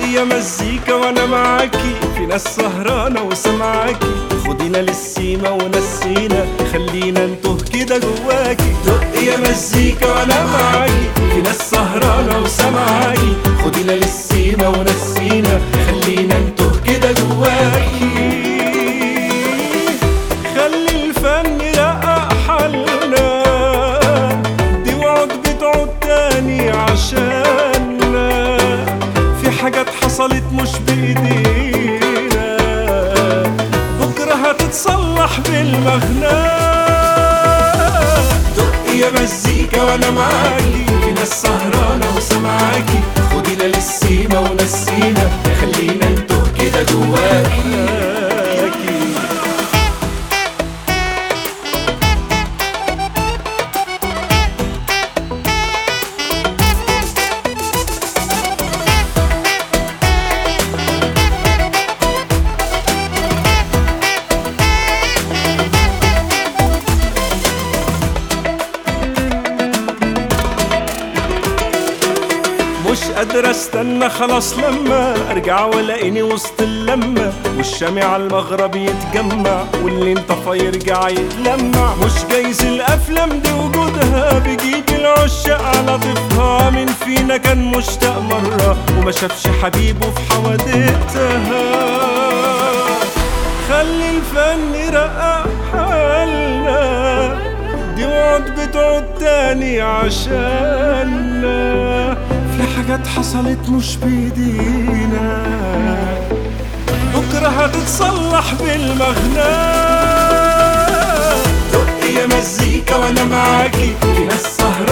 يا مزيكا وانا معاكي في ناس سهرانة وسمعاكي خدينا للسيما ونسينا خلينا نتوه كده جواكي دق يا مزيكا وانا معاكي في ناس سهرانة وسمعاكي خدينا للسيما ونسينا خلينا نتوه كده جواكي خلي الفن يرقق حالنا دي وعد بتعود تاني عشاننا في حاجات حصلت مش بايدينا بكره هتتصلح بالمغنى دق يا مزيكا وانا معاكي في ناس سهرانه وسمعاكي خدينا للسيما ونسينا خلينا نتوه كده جواكي مش قادر استنى خلاص لما ارجع والاقيني وسط اللمة والشامي على المغرب يتجمع واللي انطفى يرجع يتلمع مش جايز الافلام دي وجودها بيجيب العشاق على ضيفها من فينا كان مشتاق مرة وما شافش حبيبه في حوادثها خلي الفن يرقق حالنا دي وعد بتعود تاني عشاننا في حاجات حصلت مش بايدينا بكرة هتتصلح بالمغنى دق يا مزيكا وانا معاكي في ناس سهرانة